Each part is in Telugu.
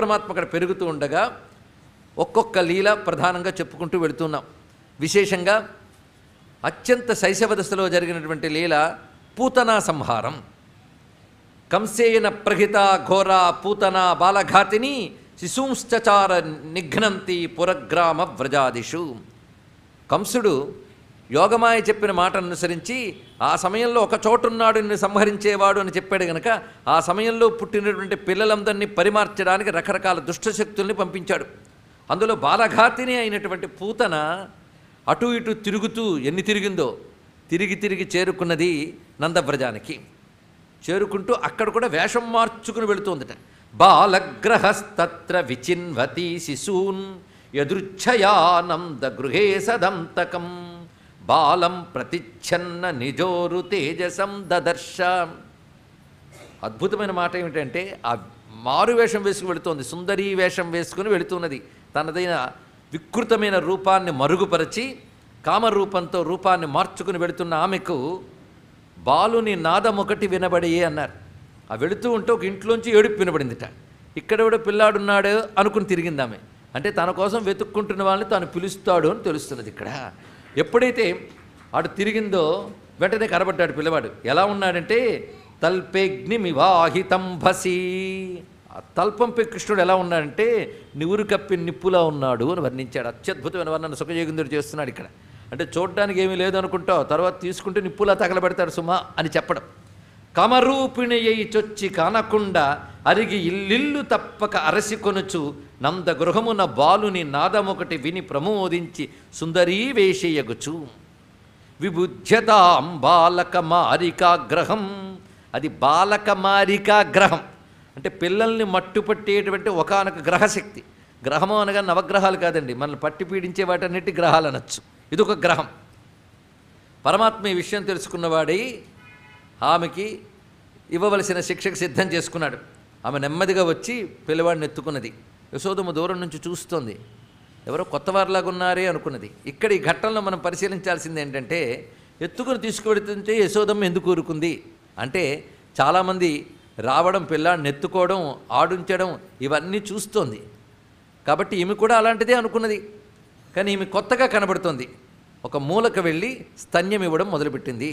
పరమాత్మ అక్కడ పెరుగుతూ ఉండగా ఒక్కొక్క లీల ప్రధానంగా చెప్పుకుంటూ వెళుతున్నాం విశేషంగా అత్యంత శైశవ దశలో జరిగినటువంటి లీల పూతనా సంహారం కంసేన ప్రహిత ఘోర పూతన బాలఘాతిని శిశూంశ్చచార నిఘ్నంతి పురగ్రామ వ్రజాదిషు కంసుడు యోగమాయ చెప్పిన మాట అనుసరించి ఆ సమయంలో ఒక చోటున్నాడు నిన్ను సంహరించేవాడు అని చెప్పాడు గనక ఆ సమయంలో పుట్టినటువంటి పిల్లలందరినీ పరిమార్చడానికి రకరకాల దుష్టశక్తుల్ని పంపించాడు అందులో బాలఘాతిని అయినటువంటి పూతన అటు ఇటు తిరుగుతూ ఎన్ని తిరిగిందో తిరిగి తిరిగి చేరుకున్నది నందవ్రజానికి చేరుకుంటూ అక్కడ కూడా వేషం మార్చుకుని వెళుతోందట బాలగ్రహస్తత్ర విచిన్వతి శిశూన్ యదృచ్ఛయానంద గృహే సదంతకం బాలం ప్రతిచ్ఛన్న నిజోరు తేజసం దదర్శ అద్భుతమైన మాట ఏమిటంటే ఆ మారు వేషం వేసుకుని వెళుతోంది సుందరీ వేషం వేసుకుని వెళుతున్నది తనదైన వికృతమైన రూపాన్ని మరుగుపరచి కామరూపంతో రూపాన్ని మార్చుకుని వెళుతున్న ఆమెకు బాలుని నాదం ఒకటి వినబడియే అన్నారు ఆ వెళుతూ ఉంటే ఒక ఇంట్లోంచి ఏడుపు వినబడిందిట ఇక్కడ కూడా పిల్లాడున్నాడు అనుకుని తిరిగింది ఆమె అంటే తన కోసం వెతుక్కుంటున్న వాళ్ళని తాను పిలుస్తాడు అని తెలుస్తున్నది ఇక్కడ ఎప్పుడైతే ఆడు తిరిగిందో వెంటనే కనబడ్డాడు పిల్లవాడు ఎలా ఉన్నాడంటే తల్పేగ్నిమివాహితం భసి ఆ తల్పంపై కృష్ణుడు ఎలా ఉన్నాడంటే నివురు కప్పి నిప్పులా ఉన్నాడు అని వర్ణించాడు అత్యద్భుతమైన వర్ణన సుఖయోగిందుడు చేస్తున్నాడు ఇక్కడ అంటే చూడడానికి ఏమీ లేదు అనుకుంటావు తర్వాత తీసుకుంటే నిప్పులా తగలబెడతాడు సుమా అని చెప్పడం కమరూపిణి అయి చొచ్చి కానకుండా అరిగి ఇల్లిల్లు తప్పక అరసి కొనుచు నంద గృహమున బాలుని నాదమొకటి విని ప్రమోదించి సుందరీ వేషయగుచు విబుధ్యతాం బాలక మారికాగ్రహం అది బాలక మారికాగ్రహం అంటే పిల్లల్ని మట్టుపట్టేటువంటి ఒకానొక గ్రహశక్తి గ్రహము అనగా నవగ్రహాలు కాదండి మనల్ని పట్టి పీడించే వాటన్నిటి గ్రహాలు అనొచ్చు ఇది ఒక గ్రహం పరమాత్మ ఈ విషయం తెలుసుకున్నవాడై ఆమెకి ఇవ్వవలసిన శిక్షకు సిద్ధం చేసుకున్నాడు ఆమె నెమ్మదిగా వచ్చి పిల్లవాడిని ఎత్తుకున్నది యశోదమ్మ దూరం నుంచి చూస్తోంది ఎవరో కొత్తవారిలాగా ఉన్నారే అనుకున్నది ఇక్కడ ఈ ఘట్టంలో మనం పరిశీలించాల్సింది ఏంటంటే ఎత్తుకుని తీసుకువెడుతుంటే యశోదమ్మ ఎందుకు ఊరుకుంది అంటే చాలామంది రావడం పిల్లాడిని ఎత్తుకోవడం ఆడించడం ఇవన్నీ చూస్తోంది కాబట్టి ఈమె కూడా అలాంటిదే అనుకున్నది కానీ ఈమె కొత్తగా కనబడుతోంది ఒక మూలకు వెళ్ళి స్తన్యం ఇవ్వడం మొదలుపెట్టింది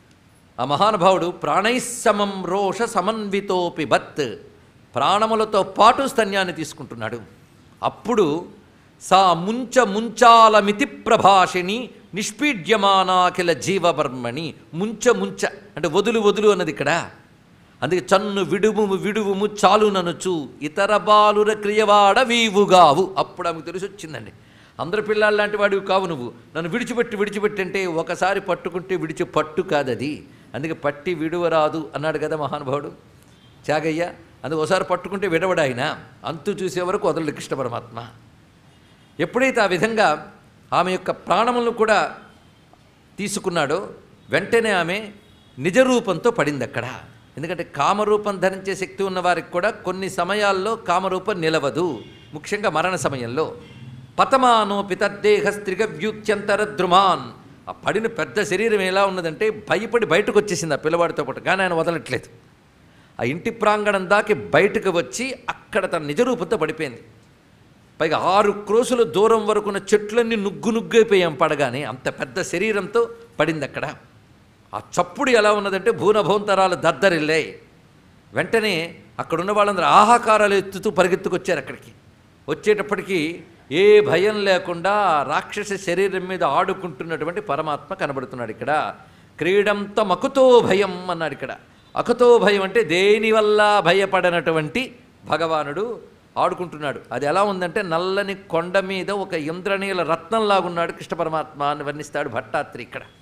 ఆ మహానుభావుడు ప్రాణైస్సమం రోష సమన్వితోపి బత్ ప్రాణములతో పాటు స్తన్యాన్ని తీసుకుంటున్నాడు అప్పుడు సా ముంచ ముంచాలమితి ప్రభాషిణి నిష్పీడ్యమానాఖిల జీవబర్మణి ముంచ ముంచ అంటే వదులు వదులు అన్నది ఇక్కడ అందుకే చన్ను విడుము విడువుము చాలుననుచు ఇతర బాలుర క్రియవాడ వీవుగావు అప్పుడు ఆమెకు తెలిసి వచ్చిందండి అందరు పిల్లలు లాంటి వాడివి కావు నువ్వు నన్ను విడిచిపెట్టి విడిచిపెట్టి అంటే ఒకసారి పట్టుకుంటే విడిచి పట్టు కాదది అందుకే పట్టి విడువరాదు అన్నాడు కదా మహానుభావుడు త్యాగయ్య అందుకు ఒకసారి పట్టుకుంటే విడవడు ఆయన అంతు చూసే వరకు వదలడు కృష్ణ పరమాత్మ ఎప్పుడైతే ఆ విధంగా ఆమె యొక్క ప్రాణములను కూడా తీసుకున్నాడో వెంటనే ఆమె నిజరూపంతో పడింది అక్కడ ఎందుకంటే కామరూపం ధరించే శక్తి ఉన్న వారికి కూడా కొన్ని సమయాల్లో కామరూపం నిలవదు ముఖ్యంగా మరణ సమయంలో పతమానోపి తద్దేహ స్త్రిగవ్యూత్యంతర ద్రుమాన్ ఆ పడిన పెద్ద శరీరం ఎలా ఉన్నదంటే భయపడి బయటకు వచ్చేసింది ఆ పిల్లవాడితో పాటు కానీ ఆయన వదలట్లేదు ఆ ఇంటి ప్రాంగణం దాకి బయటకు వచ్చి అక్కడ తన నిజరూపంతో పడిపోయింది పైగా ఆరు క్రోసుల దూరం వరకున్న చెట్లన్నీ నుగ్గు నుగ్గైపోయాం పడగానే అంత పెద్ద శరీరంతో పడింది అక్కడ ఆ చప్పుడు ఎలా ఉన్నదంటే భూనభోంతరాలు దద్దరిల్లాయి వెంటనే అక్కడున్న వాళ్ళందరూ ఆహాకారాలు ఎత్తుతూ పరిగెత్తుకొచ్చారు అక్కడికి వచ్చేటప్పటికి ఏ భయం లేకుండా ఆ రాక్షస శరీరం మీద ఆడుకుంటున్నటువంటి పరమాత్మ కనబడుతున్నాడు ఇక్కడ క్రీడంతో మకుతో భయం అన్నాడు ఇక్కడ అకుతో భయం అంటే దేనివల్ల భయపడనటువంటి భగవానుడు ఆడుకుంటున్నాడు అది ఎలా ఉందంటే నల్లని కొండ మీద ఒక ఇంద్రనీల రత్నంలాగున్నాడు కృష్ణ పరమాత్మ అని వర్ణిస్తాడు భట్టాత్రి ఇక్కడ